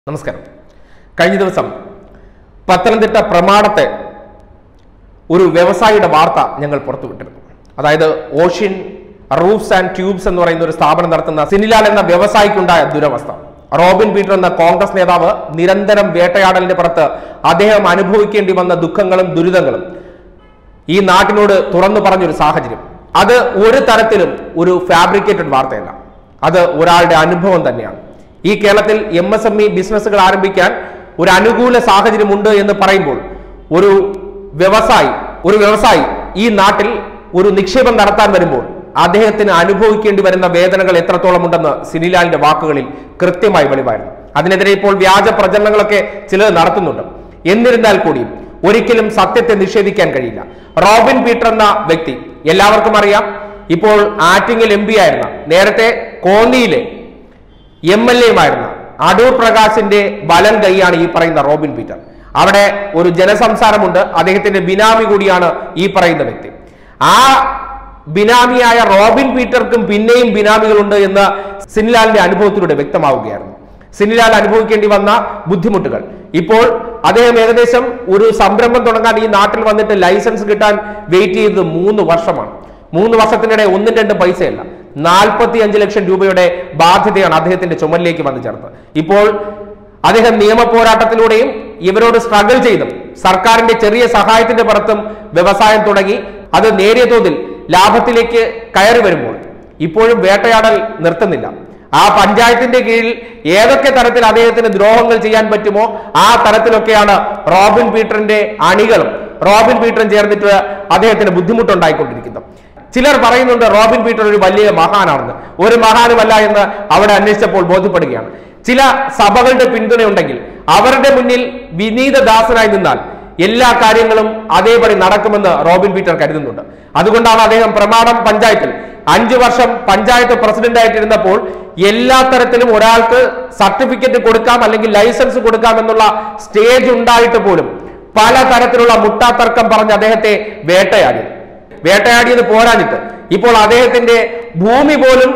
നമസ്കാരം കഴിഞ്ഞ ദിവസം പത്തനംതിട്ട പ്രമാണത്തെ ഒരു വ്യവസായിയുടെ വാർത്ത ഞങ്ങൾ പുറത്തുവിട്ടിരുന്നു അതായത് ഓഷ്യൻ റൂഫ്സ് ആൻഡ് ട്യൂബ്സ് എന്ന് പറയുന്ന ഒരു സ്ഥാപനം നടത്തുന്ന സിനിലാൽ എന്ന വ്യവസായിക്കുണ്ടായ ദുരവസ്ഥ റോബിൻ പീറ്റർ എന്ന കോൺഗ്രസ് നേതാവ് നിരന്തരം വേട്ടയാടലിന്റെ പുറത്ത് അദ്ദേഹം അനുഭവിക്കേണ്ടി വന്ന ദുഃഖങ്ങളും ദുരിതങ്ങളും ഈ നാട്ടിനോട് തുറന്നു പറഞ്ഞൊരു സാഹചര്യം അത് ഒരു തരത്തിലും ഒരു ഫാബ്രിക്കേറ്റഡ് വാർത്തയല്ല അത് ഒരാളുടെ അനുഭവം തന്നെയാണ് ഈ കേരളത്തിൽ എം എസ് എം ഇ ബിസിനസ്സുകൾ ആരംഭിക്കാൻ ഒരു അനുകൂല സാഹചര്യമുണ്ട് എന്ന് പറയുമ്പോൾ ഒരു വ്യവസായി ഒരു വ്യവസായി ഈ നാട്ടിൽ ഒരു നിക്ഷേപം നടത്താൻ വരുമ്പോൾ അദ്ദേഹത്തിന് അനുഭവിക്കേണ്ടി വരുന്ന വേദനകൾ എത്രത്തോളം ഉണ്ടെന്ന് സിനിലാലിന്റെ വാക്കുകളിൽ കൃത്യമായി വെളിവായിരുന്നു അതിനെതിരെ ഇപ്പോൾ വ്യാജ പ്രചരണങ്ങളൊക്കെ ചിലത് നടത്തുന്നുണ്ട് എന്നിരുന്നാൽ കൂടിയും ഒരിക്കലും സത്യത്തെ നിഷേധിക്കാൻ കഴിയില്ല റോബിൻ പീറ്റർ എന്ന വ്യക്തി എല്ലാവർക്കും അറിയാം ഇപ്പോൾ ആറ്റിങ്ങൽ എം പി ആയിരുന്ന നേരത്തെ കോന്നിയിലെ എം എൽ എയുമായിരുന്ന അടൂർ പ്രകാശിന്റെ വലം കൈയാണ് ഈ പറയുന്ന റോബിൻ പീറ്റർ അവിടെ ഒരു ജനസംസാരമുണ്ട് അദ്ദേഹത്തിന്റെ ബിനാമി കൂടിയാണ് ഈ പറയുന്ന വ്യക്തി ആ ബിനാമിയായ റോബിൻ പീറ്റർക്കും പിന്നെയും ബിനാമികളുണ്ട് എന്ന് സിനിലാലിന്റെ അനുഭവത്തിലൂടെ വ്യക്തമാവുകയായിരുന്നു സിനിലാൽ അനുഭവിക്കേണ്ടി വന്ന ബുദ്ധിമുട്ടുകൾ ഇപ്പോൾ അദ്ദേഹം ഏകദേശം ഒരു സംരംഭം തുടങ്ങാൻ ഈ നാട്ടിൽ വന്നിട്ട് ലൈസൻസ് കിട്ടാൻ വെയിറ്റ് ചെയ്തത് മൂന്ന് വർഷമാണ് മൂന്ന് വർഷത്തിനിടെ ഒന്നും രണ്ടും പൈസയല്ല നാൽപ്പത്തി അഞ്ച് ലക്ഷം രൂപയുടെ ബാധ്യതയാണ് അദ്ദേഹത്തിന്റെ ചുമലിലേക്ക് വന്നു ചേർത്തത് ഇപ്പോൾ അദ്ദേഹം നിയമ പോരാട്ടത്തിലൂടെയും ഇവരോട് സ്ട്രഗിൾ ചെയ്തും സർക്കാരിന്റെ ചെറിയ സഹായത്തിന്റെ പുറത്തും വ്യവസായം തുടങ്ങി അത് നേരിയ തോതിൽ ലാഭത്തിലേക്ക് കയറി വരുമ്പോൾ ഇപ്പോഴും വേട്ടയാടൽ നിർത്തുന്നില്ല ആ പഞ്ചായത്തിന്റെ കീഴിൽ ഏതൊക്കെ തരത്തിൽ അദ്ദേഹത്തിന് ദ്രോഹങ്ങൾ ചെയ്യാൻ പറ്റുമോ ആ തരത്തിലൊക്കെയാണ് റോബിൻ പീറ്ററിന്റെ അണികളും റോബിൻ പീറ്ററും ചേർന്നിട്ട് അദ്ദേഹത്തിന് ബുദ്ധിമുട്ടുണ്ടായിക്കൊണ്ടിരിക്കുന്നത് ചിലർ പറയുന്നുണ്ട് റോബിൻ പീറ്റർ ഒരു വലിയ മഹാനാണെന്ന് ഒരു മഹാനുമല്ല എന്ന് അവിടെ അന്വേഷിച്ചപ്പോൾ ബോധ്യപ്പെടുകയാണ് ചില സഭകളുടെ പിന്തുണയുണ്ടെങ്കിൽ അവരുടെ മുന്നിൽ വിനീതദാസനായി നിന്നാൽ എല്ലാ കാര്യങ്ങളും അതേപടി നടക്കുമെന്ന് റോബിൻ പീറ്റർ കരുതുന്നുണ്ട് അതുകൊണ്ടാണ് അദ്ദേഹം പ്രമാണം പഞ്ചായത്തിൽ അഞ്ചു വർഷം പഞ്ചായത്ത് പ്രസിഡന്റ് ആയിട്ടിരുന്നപ്പോൾ എല്ലാ തരത്തിലും ഒരാൾക്ക് സർട്ടിഫിക്കറ്റ് കൊടുക്കാം അല്ലെങ്കിൽ ലൈസൻസ് കൊടുക്കാം എന്നുള്ള സ്റ്റേജ് ഉണ്ടായിട്ട് പോലും പല തരത്തിലുള്ള മുട്ടാത്തർക്കം പറഞ്ഞ് അദ്ദേഹത്തെ വേട്ടയാടി വേട്ടയാടിയത് പോരാഞ്ഞിട്ട് ഇപ്പോൾ അദ്ദേഹത്തിന്റെ ഭൂമി പോലും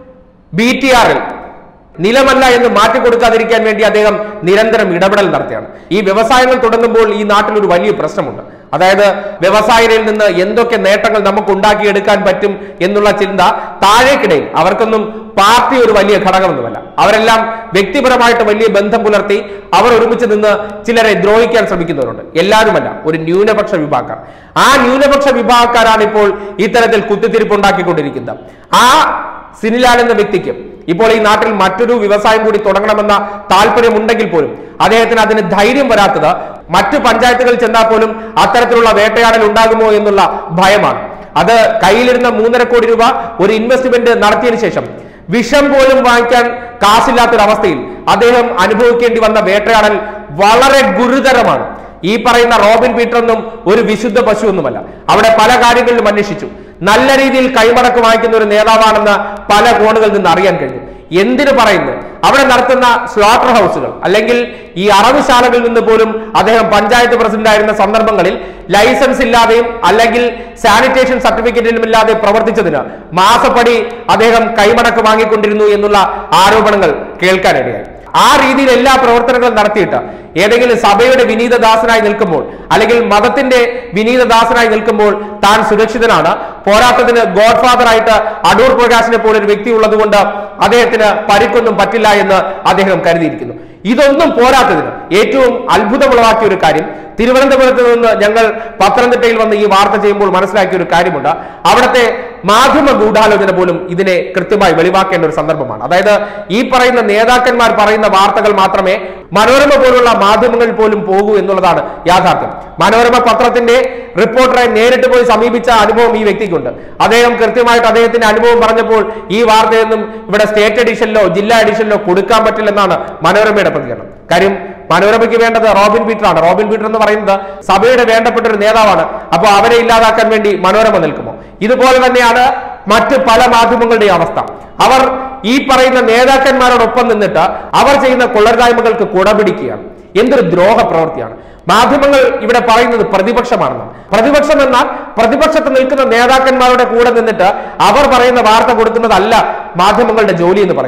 ബി ടി ആറിൽ നിലമല്ല എന്ന് മാറ്റിക്കൊടുക്കാതിരിക്കാൻ വേണ്ടി അദ്ദേഹം നിരന്തരം ഇടപെടൽ നടത്തിയാണ് ഈ വ്യവസായങ്ങൾ തുടങ്ങുമ്പോൾ ഈ നാട്ടിൽ ഒരു വലിയ പ്രശ്നമുണ്ട് അതായത് വ്യവസായികളിൽ നിന്ന് എന്തൊക്കെ നേട്ടങ്ങൾ നമുക്ക് ഉണ്ടാക്കിയെടുക്കാൻ പറ്റും എന്നുള്ള ചിന്ത താഴേക്കിടയിൽ അവർക്കൊന്നും പാർട്ടി ഒരു വലിയ ഘടകമൊന്നുമല്ല അവരെല്ലാം വ്യക്തിപരമായിട്ട് വലിയ ബന്ധം പുലർത്തി അവർ ഒരുമിച്ച് നിന്ന് ചിലരെ ദ്രോഹിക്കാൻ ശ്രമിക്കുന്നവരുണ്ട് എല്ലാവരുമല്ല ഒരു ന്യൂനപക്ഷ വിഭാഗക്കാർ ആ ന്യൂനപക്ഷ വിഭാഗക്കാരാണ് ഇപ്പോൾ ഇത്തരത്തിൽ കുത്തിത്തിരിപ്പ് ഉണ്ടാക്കിക്കൊണ്ടിരിക്കുന്നത് ആ സിനിലാൽ എന്ന വ്യക്തിക്ക് ഇപ്പോൾ ഈ നാട്ടിൽ മറ്റൊരു വ്യവസായം കൂടി തുടങ്ങണമെന്ന താല്പര്യമുണ്ടെങ്കിൽ പോലും അദ്ദേഹത്തിന് അതിന് ധൈര്യം വരാത്തത് മറ്റു പഞ്ചായത്തുകളിൽ ചെന്നാൽ പോലും അത്തരത്തിലുള്ള വേട്ടയാടൽ ഉണ്ടാകുമോ എന്നുള്ള ഭയമാണ് അത് കയ്യിലിരുന്ന മൂന്നര കോടി രൂപ ഒരു ഇൻവെസ്റ്റ്മെന്റ് നടത്തിയതിനു ശേഷം വിഷം പോലും വാങ്ങിക്കാൻ കാശില്ലാത്തൊരവസ്ഥയിൽ അദ്ദേഹം അനുഭവിക്കേണ്ടി വന്ന വേട്ടയാടൽ വളരെ ഗുരുതരമാണ് ഈ പറയുന്ന റോബിൻ പീറ്റർ ഒന്നും ഒരു വിശുദ്ധ പശുവൊന്നുമല്ല അവിടെ പല കാര്യങ്ങളിലും അന്വേഷിച്ചു നല്ല രീതിയിൽ കൈമടക്ക് വാങ്ങിക്കുന്ന ഒരു നേതാവാണെന്ന് പല കോണുകളിൽ നിന്ന് അറിയാൻ കഴിഞ്ഞു എന്തിനു പറയുന്നു അവിടെ നടത്തുന്ന സ്ലോട്ടർ ഹൗസുകൾ അല്ലെങ്കിൽ ഈ അറവുശാലകളിൽ നിന്ന് പോലും അദ്ദേഹം പഞ്ചായത്ത് പ്രസിഡന്റ് ആയിരുന്ന സന്ദർഭങ്ങളിൽ ലൈസൻസ് ഇല്ലാതെയും അല്ലെങ്കിൽ സാനിറ്റേഷൻ സർട്ടിഫിക്കറ്റിലും ഇല്ലാതെ പ്രവർത്തിച്ചതിന് മാസപ്പടി അദ്ദേഹം കൈമടക്ക് വാങ്ങിക്കൊണ്ടിരുന്നു എന്നുള്ള ആരോപണങ്ങൾ കേൾക്കാനിടയായി ആ രീതിയിൽ എല്ലാ പ്രവർത്തനങ്ങളും നടത്തിയിട്ട് ഏതെങ്കിലും സഭയുടെ വിനീതദാസനായി നിൽക്കുമ്പോൾ അല്ലെങ്കിൽ മതത്തിന്റെ വിനീതദാസനായി നിൽക്കുമ്പോൾ താൻ സുരക്ഷിതനാണ് പോരാട്ടത്തിന് ഗോഡ് ഫാദർ ആയിട്ട് അടൂർ പ്രകാശിനെ പോലെ ഒരു വ്യക്തി ഉള്ളതുകൊണ്ട് അദ്ദേഹത്തിന് പരിക്കൊന്നും പറ്റില്ല എന്ന് അദ്ദേഹം കരുതിയിരിക്കുന്നു ഇതൊന്നും പോരാത്തതിന് ഏറ്റവും അത്ഭുതമുളവാക്കിയ ഒരു കാര്യം തിരുവനന്തപുരത്ത് നിന്ന് ഞങ്ങൾ പത്തനംതിട്ടയിൽ വന്ന് ഈ വാർത്ത ചെയ്യുമ്പോൾ മനസ്സിലാക്കിയ ഒരു കാര്യമുണ്ട് അവിടുത്തെ മാധ്യമ ഗൂഢാലോചന പോലും ഇതിനെ കൃത്യമായി വെളിവാക്കേണ്ട ഒരു സന്ദർഭമാണ് അതായത് ഈ പറയുന്ന നേതാക്കന്മാർ പറയുന്ന വാർത്തകൾ മാത്രമേ മനോരമ പോലുള്ള മാധ്യമങ്ങളിൽ പോലും പോകൂ എന്നുള്ളതാണ് യാഥാർത്ഥ്യം മനോരമ പത്രത്തിന്റെ റിപ്പോർട്ടറെ നേരിട്ട് പോയി സമീപിച്ച അനുഭവം ഈ വ്യക്തിക്കുണ്ട് അദ്ദേഹം കൃത്യമായിട്ട് അദ്ദേഹത്തിന്റെ അനുഭവം പറഞ്ഞപ്പോൾ ഈ വാർത്തയൊന്നും ഇവിടെ സ്റ്റേറ്റ് എഡിഷനിലോ ജില്ലാ എഡിഷനിലോ കൊടുക്കാൻ പറ്റില്ലെന്നാണ് മനോരമയുടെ പ്രതികരണം കാര്യം മനോരമയ്ക്ക് വേണ്ടത് റോബിൻ പീറ്റർ ആണ് റോബിൻ പീറ്റർ എന്ന് പറയുന്നത് സഭയുടെ വേണ്ടപ്പെട്ട ഒരു നേതാവാണ് അപ്പോൾ അവരെ ഇല്ലാതാക്കാൻ വേണ്ടി മനോരമ നിൽക്കുമോ ഇതുപോലെ തന്നെയാണ് മറ്റ് പല മാധ്യമങ്ങളുടെ അവസ്ഥ അവർ ഈ പറയുന്ന നേതാക്കന്മാരോടൊപ്പം നിന്നിട്ട് അവർ ചെയ്യുന്ന കൊള്ളരുതായ്മകൾക്ക് കുടപിടിക്കുകയാണ് എന്തൊരു ദ്രോഹ പ്രവൃത്തിയാണ് മാധ്യമങ്ങൾ ഇവിടെ പറയുന്നത് പ്രതിപക്ഷമാണെന്ന് പ്രതിപക്ഷം എന്നാൽ പ്രതിപക്ഷത്ത് നിൽക്കുന്ന നേതാക്കന്മാരുടെ കൂടെ നിന്നിട്ട് അവർ പറയുന്ന വാർത്ത കൊടുക്കുന്നതല്ല മാധ്യമങ്ങളുടെ ജോലി എന്ന് പറയുന്നത്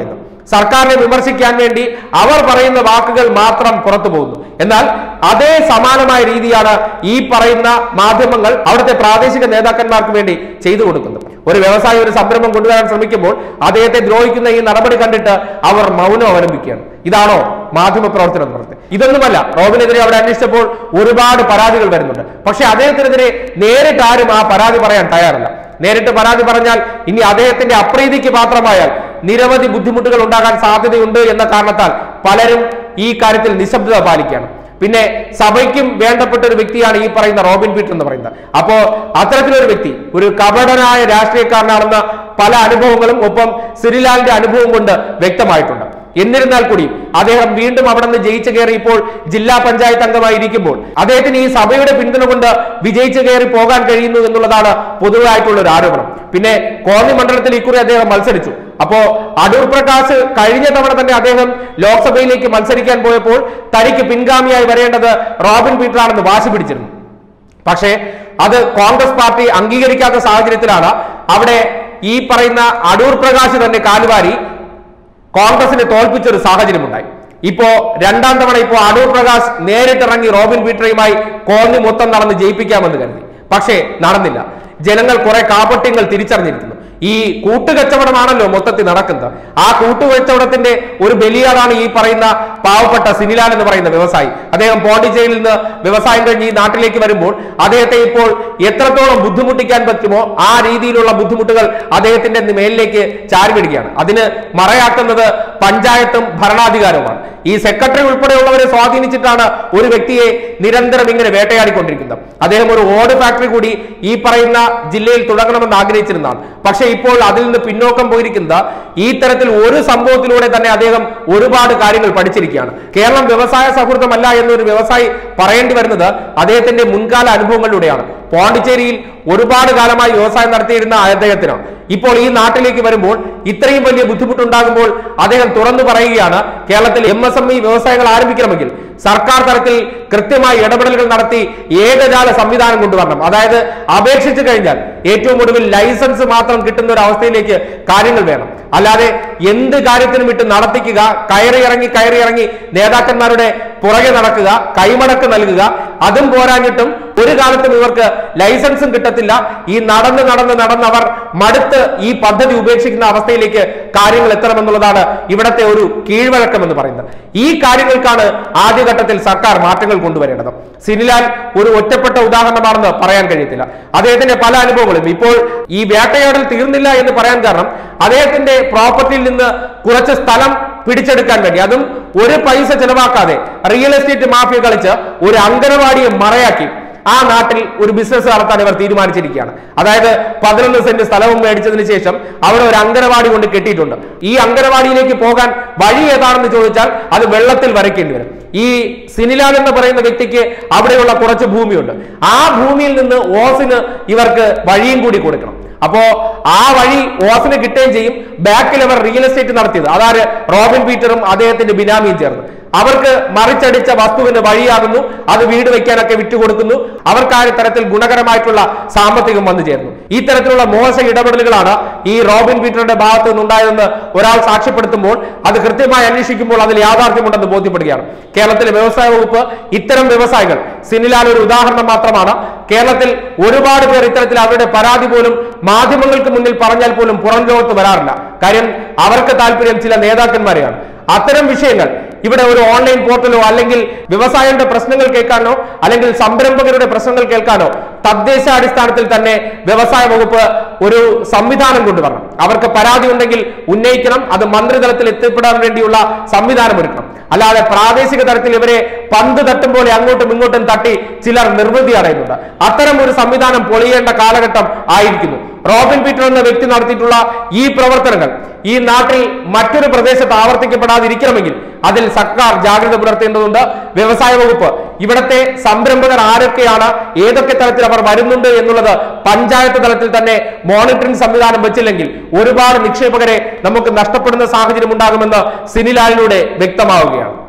സർക്കാരിനെ വിമർശിക്കാൻ വേണ്ടി അവർ പറയുന്ന വാക്കുകൾ മാത്രം പുറത്തു പോകുന്നു എന്നാൽ അതേ സമാനമായ രീതിയാണ് ഈ പറയുന്ന മാധ്യമങ്ങൾ അവിടുത്തെ പ്രാദേശിക നേതാക്കന്മാർക്ക് വേണ്ടി ചെയ്തു കൊടുക്കുന്നത് ഒരു വ്യവസായി ഒരു സംരംഭം കൊണ്ടുവരാൻ ശ്രമിക്കുമ്പോൾ അദ്ദേഹത്തെ ദ്രോഹിക്കുന്ന ഈ നടപടി കണ്ടിട്ട് അവർ മൗനം അവലംബിക്കുകയാണ് ഇതാണോ മാധ്യമ പ്രവർത്തനം എന്ന് പറയുന്നത് ഇതൊന്നുമല്ല റോബിനെതിരെ അവിടെ അന്വേഷിച്ചപ്പോൾ ഒരുപാട് പരാതികൾ വരുന്നുണ്ട് പക്ഷെ അദ്ദേഹത്തിനെതിരെ നേരിട്ട് ആരും ആ പരാതി പറയാൻ തയ്യാറല്ല നേരിട്ട് പരാതി പറഞ്ഞാൽ ഇനി അദ്ദേഹത്തിന്റെ അപ്രീതിക്ക് പാത്രമായാൽ നിരവധി ബുദ്ധിമുട്ടുകൾ ഉണ്ടാകാൻ സാധ്യതയുണ്ട് എന്ന കാരണത്താൽ പലരും ഈ കാര്യത്തിൽ നിശബ്ദത പാലിക്കുകയാണ് പിന്നെ സഭയ്ക്കും വേണ്ടപ്പെട്ട ഒരു വ്യക്തിയാണ് ഈ പറയുന്ന റോബിൻ പീറ്റർ എന്ന് പറയുന്നത് അപ്പോ അത്തരത്തിലൊരു വ്യക്തി ഒരു കപടനായ രാഷ്ട്രീയക്കാരനാണെന്ന പല അനുഭവങ്ങളും ഒപ്പം സിരിലാലിന്റെ അനുഭവം കൊണ്ട് വ്യക്തമായിട്ടുണ്ട് എന്നിരുന്നാൽ കൂടി അദ്ദേഹം വീണ്ടും അവിടെ നിന്ന് ജയിച്ചു കയറി ഇപ്പോൾ ജില്ലാ പഞ്ചായത്ത് അംഗമായി ഇരിക്കുമ്പോൾ അദ്ദേഹത്തിന് ഈ സഭയുടെ പിന്തുണ കൊണ്ട് വിജയിച്ചു കയറി പോകാൻ കഴിയുന്നു എന്നുള്ളതാണ് പൊതുവായിട്ടുള്ള ഒരു ആരോപണം പിന്നെ കോന്നി മണ്ഡലത്തിൽ ഇക്കുറി അദ്ദേഹം മത്സരിച്ചു അപ്പോ അടൂർ പ്രകാശ് കഴിഞ്ഞ തവണ തന്നെ അദ്ദേഹം ലോക്സഭയിലേക്ക് മത്സരിക്കാൻ പോയപ്പോൾ തനിക്ക് പിൻഗാമിയായി വരേണ്ടത് റോബിൻ പീറ്റർ ആണെന്ന് വാശി പിടിച്ചിരുന്നു പക്ഷേ അത് കോൺഗ്രസ് പാർട്ടി അംഗീകരിക്കാത്ത സാഹചര്യത്തിലാണ് അവിടെ ഈ പറയുന്ന അടൂർ പ്രകാശ് തന്നെ കാലുവാരി കോൺഗ്രസിനെ തോൽപ്പിച്ച ഒരു സാഹചര്യം ഉണ്ടായി ഇപ്പോ രണ്ടാം തവണ ഇപ്പോ അടൂർ പ്രകാശ് നേരിട്ടിറങ്ങി റോബിൻ പീറ്ററയുമായി കോന്നി മൊത്തം നടന്ന് ജയിപ്പിക്കാമെന്ന് കരുതി പക്ഷേ നടന്നില്ല ജനങ്ങൾ കുറെ കാപട്യങ്ങൾ തിരിച്ചറിഞ്ഞിരിക്കുന്നു ഈ കൂട്ടുകച്ചവടമാണല്ലോ മൊത്തത്തിൽ നടക്കുന്നത് ആ കൂട്ടുകച്ചവടത്തിന്റെ ഒരു ബലിയാടാണ് ഈ പറയുന്ന പാവപ്പെട്ട സിനിലാൽ എന്ന് പറയുന്ന വ്യവസായി അദ്ദേഹം പോണ്ടിച്ചേരിയിൽ നിന്ന് വ്യവസായം കഴിഞ്ഞ് ഈ നാട്ടിലേക്ക് വരുമ്പോൾ അദ്ദേഹത്തെ ഇപ്പോൾ എത്രത്തോളം ബുദ്ധിമുട്ടിക്കാൻ പറ്റുമോ ആ രീതിയിലുള്ള ബുദ്ധിമുട്ടുകൾ അദ്ദേഹത്തിന്റെ മേലിലേക്ക് ചാരിവിടുകയാണ് അതിന് മറയാക്കുന്നത് പഞ്ചായത്തും ഭരണാധികാരവുമാണ് ഈ സെക്രട്ടറി ഉൾപ്പെടെയുള്ളവരെ സ്വാധീനിച്ചിട്ടാണ് ഒരു വ്യക്തിയെ നിരന്തരം ഇങ്ങനെ വേട്ടയാടിക്കൊണ്ടിരിക്കുന്നത് അദ്ദേഹം ഒരു ഓട് ഫാക്ടറി കൂടി ഈ പറയുന്ന ജില്ലയിൽ തുടങ്ങണമെന്ന് ആഗ്രഹിച്ചിരുന്നതാണ് പക്ഷേ ഇപ്പോൾ അതിൽ നിന്ന് പിന്നോക്കം പോയിരിക്കുന്നത് ഈ തരത്തിൽ ഒരു സംഭവത്തിലൂടെ തന്നെ അദ്ദേഹം ഒരുപാട് കാര്യങ്ങൾ പഠിച്ചിരിക്കുകയാണ് കേരളം വ്യവസായ സൗഹൃദമല്ല എന്നൊരു വ്യവസായി പറയേണ്ടി വരുന്നത് അദ്ദേഹത്തിന്റെ മുൻകാല അനുഭവങ്ങളിലൂടെയാണ് പോണ്ടിച്ചേരിയിൽ ഒരുപാട് കാലമായി വ്യവസായം നടത്തിയിരുന്ന അദ്ദേഹത്തിന് ഇപ്പോൾ ഈ നാട്ടിലേക്ക് വരുമ്പോൾ ഇത്രയും വലിയ ബുദ്ധിമുട്ടുണ്ടാകുമ്പോൾ അദ്ദേഹം തുറന്നു പറയുകയാണ് കേരളത്തിൽ എം എസ് എം ഇ വ്യവസായങ്ങൾ ആരംഭിക്കണമെങ്കിൽ സർക്കാർ തലത്തിൽ കൃത്യമായി ഇടപെടലുകൾ നടത്തി ഏകജാല സംവിധാനം കൊണ്ടുവരണം അതായത് അപേക്ഷിച്ചു കഴിഞ്ഞാൽ ഏറ്റവും ഒടുവിൽ ലൈസൻസ് മാത്രം കിട്ടുന്ന ഒരു അവസ്ഥയിലേക്ക് കാര്യങ്ങൾ വേണം അല്ലാതെ എന്ത് കാര്യത്തിനും ഇട്ട് നടത്തിക്കുക കയറി ഇറങ്ങി കയറി ഇറങ്ങി നേതാക്കന്മാരുടെ പുറകെ നടക്കുക കൈമടക്ക് നൽകുക അതും പോരാഞ്ഞിട്ടും ഒരു കാലത്തും ഇവർക്ക് ലൈസൻസും കിട്ടത്തില്ല ഈ നടന്ന് നടന്ന് നടന്ന് അവർ മടുത്ത് ഈ പദ്ധതി ഉപേക്ഷിക്കുന്ന അവസ്ഥയിലേക്ക് കാര്യങ്ങൾ എത്തണമെന്നുള്ളതാണ് ഇവിടത്തെ ഒരു കീഴ്വഴക്കം എന്ന് പറയുന്നത് ഈ കാര്യങ്ങൾക്കാണ് ആദ്യഘട്ടത്തിൽ സർക്കാർ മാറ്റങ്ങൾ കൊണ്ടുവരേണ്ടത് സിനിലാൽ ഒരു ഒറ്റപ്പെട്ട ഉദാഹരണമാണെന്ന് പറയാൻ കഴിയത്തില്ല അദ്ദേഹത്തിന്റെ പല അനുഭവങ്ങളും ഇപ്പോൾ ഈ വേട്ടയാടൽ തീർന്നില്ല എന്ന് പറയാൻ കാരണം അദ്ദേഹത്തിന്റെ പ്രോപ്പർട്ടിയിൽ നിന്ന് കുറച്ച് സ്ഥലം പിടിച്ചെടുക്കാൻ വേണ്ടി അതും ഒരു പൈസ ചെലവാക്കാതെ റിയൽ എസ്റ്റേറ്റ് മാഫിയ കളിച്ച് ഒരു അങ്കനവാടിയെ മറയാക്കി ആ നാട്ടിൽ ഒരു ബിസിനസ് നടത്താൻ ഇവർ തീരുമാനിച്ചിരിക്കുകയാണ് അതായത് പതിനൊന്ന് സെന്റ് സ്ഥലവും മേടിച്ചതിന് ശേഷം അവിടെ ഒരു അങ്കനവാടി കൊണ്ട് കെട്ടിയിട്ടുണ്ട് ഈ അങ്കനവാടിയിലേക്ക് പോകാൻ വഴി ഏതാണെന്ന് ചോദിച്ചാൽ അത് വെള്ളത്തിൽ വരയ്ക്കേണ്ടി വരും ഈ സിനിലാൽ എന്ന് പറയുന്ന വ്യക്തിക്ക് അവിടെയുള്ള കുറച്ച് ഭൂമിയുണ്ട് ആ ഭൂമിയിൽ നിന്ന് ഓസിന് ഇവർക്ക് വഴിയും കൂടി കൊടുക്കണം അപ്പോ ആ വഴി ഓസിന് കിട്ടുകയും ചെയ്യും ബാക്കിൽ അവർ റിയൽ എസ്റ്റേറ്റ് നടത്തിയത് അതായത് റോബിൻ പീറ്ററും അദ്ദേഹത്തിന്റെ ബിനാമിയും ചേർന്ന് അവർക്ക് മറിച്ചടിച്ച വസ്തുവിന് വഴിയാകുന്നു അത് വീട് വെക്കാനൊക്കെ വിറ്റുകൊടുക്കുന്നു അവർക്ക് ആ തരത്തിൽ ഗുണകരമായിട്ടുള്ള സാമ്പത്തികം വന്നു ചേർന്നു ഈ തരത്തിലുള്ള മോശ ഇടപെടലുകളാണ് ഈ റോബിൻ പീറ്ററുടെ ഭാഗത്ത് നിന്നുണ്ടായതെന്ന് ഒരാൾ സാക്ഷ്യപ്പെടുത്തുമ്പോൾ അത് കൃത്യമായി അന്വേഷിക്കുമ്പോൾ അതിൽ യാഥാർത്ഥ്യമുണ്ടെന്ന് ബോധ്യപ്പെടുകയാണ് കേരളത്തിലെ വ്യവസായ വകുപ്പ് ഇത്തരം വ്യവസായികൾ സിനിലാൽ ഒരു ഉദാഹരണം മാത്രമാണ് കേരളത്തിൽ ഒരുപാട് പേർ ഇത്തരത്തിൽ അവരുടെ പരാതി പോലും മാധ്യമങ്ങൾക്ക് മുന്നിൽ പറഞ്ഞാൽ പോലും പുറം ലോകത്ത് വരാറില്ല കാര്യം അവർക്ക് താല്പര്യം ചില നേതാക്കന്മാരെയാണ് അത്തരം വിഷയങ്ങൾ ഇവിടെ ഒരു ഓൺലൈൻ പോർട്ടലോ അല്ലെങ്കിൽ വ്യവസായങ്ങളുടെ പ്രശ്നങ്ങൾ കേൾക്കാനോ അല്ലെങ്കിൽ സംരംഭകരുടെ പ്രശ്നങ്ങൾ കേൾക്കാനോ തദ്ദേശാടിസ്ഥാനത്തിൽ തന്നെ വ്യവസായ വകുപ്പ് ഒരു സംവിധാനം കൊണ്ടുവരണം അവർക്ക് പരാതി ഉണ്ടെങ്കിൽ ഉന്നയിക്കണം അത് മന്ത്രിതലത്തിൽ എത്തിപ്പെടാൻ വേണ്ടിയുള്ള സംവിധാനം ഒരുക്കണം അല്ലാതെ പ്രാദേശിക തലത്തിൽ ഇവരെ പന്ത് തട്ടും പോലെ അങ്ങോട്ടും ഇങ്ങോട്ടും തട്ടി ചിലർ നിർവൃതി അടയുന്നുണ്ട് അത്തരം ഒരു സംവിധാനം പൊളിയേണ്ട കാലഘട്ടം ആയിരിക്കുന്നു റോബിൻ പീറ്റർ എന്ന വ്യക്തി നടത്തിയിട്ടുള്ള ഈ പ്രവർത്തനങ്ങൾ ഈ നാട്ടിൽ മറ്റൊരു പ്രദേശത്ത് ആവർത്തിക്കപ്പെടാതിരിക്കണമെങ്കിൽ അതിൽ സർക്കാർ ജാഗ്രത പുലർത്തേണ്ടതുണ്ട് വ്യവസായ വകുപ്പ് ഇവിടത്തെ സംരംഭകർ ആരൊക്കെയാണ് ഏതൊക്കെ തലത്തിൽ അവർ വരുന്നുണ്ട് എന്നുള്ളത് പഞ്ചായത്ത് തലത്തിൽ തന്നെ മോണിറ്ററിംഗ് സംവിധാനം വെച്ചില്ലെങ്കിൽ ഒരുപാട് നിക്ഷേപകരെ നമുക്ക് നഷ്ടപ്പെടുന്ന സാഹചര്യം ഉണ്ടാകുമെന്ന് സിനിലാലിലൂടെ വ്യക്തമാവുകയാണ്